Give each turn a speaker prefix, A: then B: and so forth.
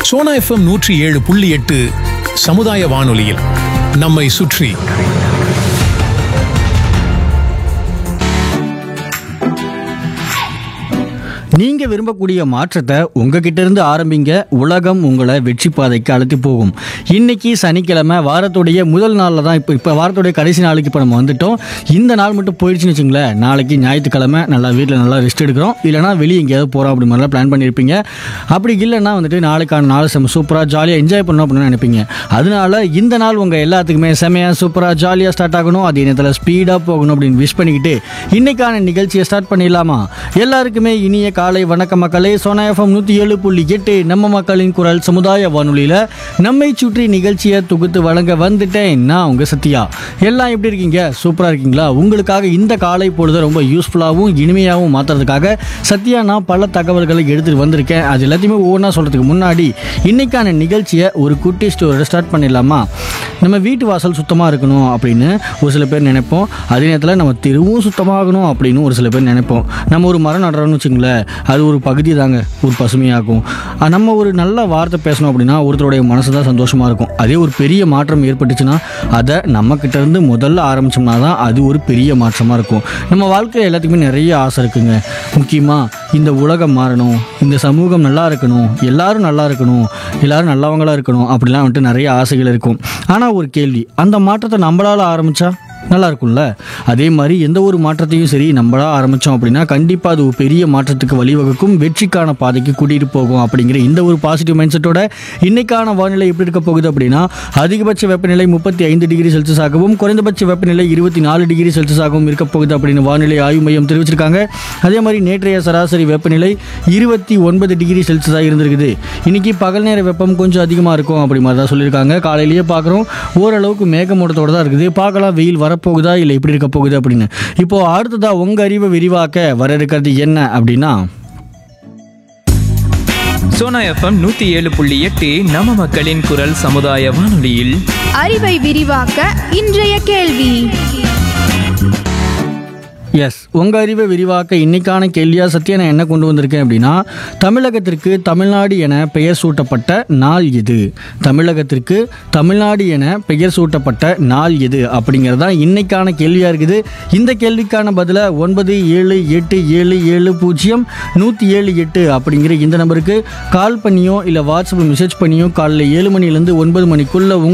A: Sona FM நூற்றி ஏழு புள்ளி எட்டு சமுதாய வானொலியில் நம்மை சுற்றி
B: நீங்க விரும்பக்கூடிய மாற்றத்தை உங்ககிட்ட இருந்து ஆரம்பிங்க உலகம் உங்களை வெற்றி பாதைக்கு அழைத்து போகும் இன்னைக்கு சனிக்கிழமை வாரத்துடைய முதல் நாளில் தான் இப்போ இப்போ வாரத்துடைய கடைசி நாளுக்கு இப்போ நம்ம வந்துட்டோம் இந்த நாள் மட்டும் போயிடுச்சுன்னு வச்சுங்களேன் நாளைக்கு ஞாயிற்றுக்கிழமை நல்லா வீட்டில் நல்லா ரெஸ்ட் எடுக்கிறோம் இல்லைனா வெளியே எங்கேயாவது போகிறோம் அப்படி மாதிரிலாம் பிளான் பண்ணியிருப்பீங்க அப்படி இல்லைன்னா வந்துட்டு நாளைக்கான நாள் செம்ம சூப்பராக ஜாலியாக என்ஜாய் பண்ணணும் அப்படின்னு நினைப்பீங்க அதனால இந்த நாள் உங்கள் எல்லாத்துக்குமே செமையாக சூப்பராக ஜாலியாக ஸ்டார்ட் ஆகணும் அதே நேரத்தில் ஸ்பீடாக போகணும் அப்படின்னு விஷ் பண்ணிக்கிட்டு இன்னைக்கான நிகழ்ச்சியை ஸ்டார்ட் பண்ணிடலாமா எல்லாருக்குமே இனிய காலை வணக்க மக்களே சோனா எஃப்எம் நூற்றி ஏழு புள்ளி எட்டு நம்ம மக்களின் குரல் சமுதாய வானொலியில் நம்மை சுற்றி நிகழ்ச்சியை தொகுத்து வழங்க வந்துட்டேன் நான் உங்கள் சத்யா எல்லாம் எப்படி இருக்கீங்க சூப்பராக இருக்கீங்களா உங்களுக்காக இந்த காலை பொழுது ரொம்ப யூஸ்ஃபுல்லாகவும் இனிமையாகவும் மாற்றுறதுக்காக சத்யா நான் பல தகவல்களை எடுத்துகிட்டு வந்திருக்கேன் அது எல்லாத்தையுமே ஒவ்வொன்றா சொல்கிறதுக்கு முன்னாடி இன்னைக்கான நிகழ்ச்சியை ஒரு குட்டி ஸ்டோரியோட ஸ்டார்ட் பண்ணிடலாமா நம்ம வீட்டு வாசல் சுத்தமாக இருக்கணும் அப்படின்னு ஒரு சில பேர் நினைப்போம் அதே நேரத்தில் நம்ம தெருவும் சுத்தமாகணும் அப்படின்னு ஒரு சில பேர் நினைப்போம் நம்ம ஒரு மரம் நடுறோம்னு வச்சுங்களேன் அது ஒரு பகுதி தாங்க ஒரு பசுமையாகும் ஆஹ் நம்ம ஒரு நல்ல வார்த்தை பேசணும் அப்படின்னா ஒருத்தருடைய மனசு தான் சந்தோஷமாக இருக்கும் அதே ஒரு பெரிய மாற்றம் ஏற்பட்டுச்சுன்னா அதை நம்ம கிட்ட இருந்து முதல்ல ஆரம்பிச்சோம்னா தான் அது ஒரு பெரிய மாற்றமாக இருக்கும் நம்ம வாழ்க்கையில் எல்லாத்துக்குமே நிறைய ஆசை இருக்குங்க முக்கியமாக இந்த உலகம் மாறணும் இந்த சமூகம் நல்லா இருக்கணும் எல்லாரும் நல்லா இருக்கணும் எல்லாரும் நல்லவங்களா இருக்கணும் அப்படிலாம் வந்துட்டு நிறைய ஆசைகள் இருக்கும் ஆனால் ஒரு கேள்வி அந்த மாற்றத்தை நம்மளால ஆரம்பிச்சா நல்லா இருக்கும்ல அதே மாதிரி எந்த ஒரு மாற்றத்தையும் சரி நம்மளா ஆரம்பித்தோம் அப்படின்னா கண்டிப்பாக அது ஒரு பெரிய மாற்றத்துக்கு வழிவகுக்கும் வெற்றிக்கான பாதைக்கு கூட்டிகிட்டு போகும் அப்படிங்கிற இந்த ஒரு பாசிட்டிவ் மைண்ட் செட்டோட இன்னைக்கான வானிலை எப்படி இருக்க போகுது அப்படின்னா அதிகபட்ச வெப்பநிலை முப்பத்தி ஐந்து டிகிரி செல்சியஸாகவும் குறைந்தபட்ச வெப்பநிலை இருபத்தி நாலு டிகிரி செல்சியஸாகவும் இருக்க போகுது அப்படின்னு வானிலை ஆய்வு மையம் தெரிவிச்சிருக்காங்க அதே மாதிரி நேற்றைய சராசரி வெப்பநிலை இருபத்தி ஒன்பது டிகிரி செல்சியஸாக இருந்திருக்குது இன்னைக்கு பகல் நேர வெப்பம் கொஞ்சம் அதிகமாக இருக்கும் அப்படி மாதிரி தான் சொல்லியிருக்காங்க காலையிலேயே பார்க்குறோம் ஓரளவுக்கு மேகமூட்டத்தோட தான் இருக்குது பார்க்கலாம் வெயில் வரப்போகுதா இல்லை எப்படி இருக்க போகுது அப்படின்னு இப்போ அடுத்ததா உங்க அறிவை விரிவாக்க வர இருக்கிறது என்ன அப்படின்னா
C: சோனா எஃப்எம் நூத்தி ஏழு புள்ளி எட்டு நம்ம மக்களின் குரல் சமுதாய வானொலியில்
D: அறிவை விரிவாக்க இன்றைய கேள்வி
B: எஸ் உங்கள் அறிவை விரிவாக்க இன்னைக்கான கேள்வியாக சத்யா நான் என்ன கொண்டு வந்திருக்கேன் அப்படின்னா தமிழகத்திற்கு தமிழ்நாடு என பெயர் சூட்டப்பட்ட நாள் எது தமிழகத்திற்கு தமிழ்நாடு என பெயர் சூட்டப்பட்ட நாள் எது அப்படிங்கிறது தான் இன்னைக்கான கேள்வியாக இருக்குது இந்த கேள்விக்கான பதிலை ஒன்பது ஏழு எட்டு ஏழு ஏழு பூஜ்ஜியம் நூற்றி ஏழு எட்டு அப்படிங்கிற இந்த நம்பருக்கு கால் பண்ணியோ இல்லை வாட்ஸ்அப்பில் மெசேஜ் பண்ணியோ காலையில் ஏழு மணிலேருந்து ஒன்பது மணிக்குள்ளே உங்க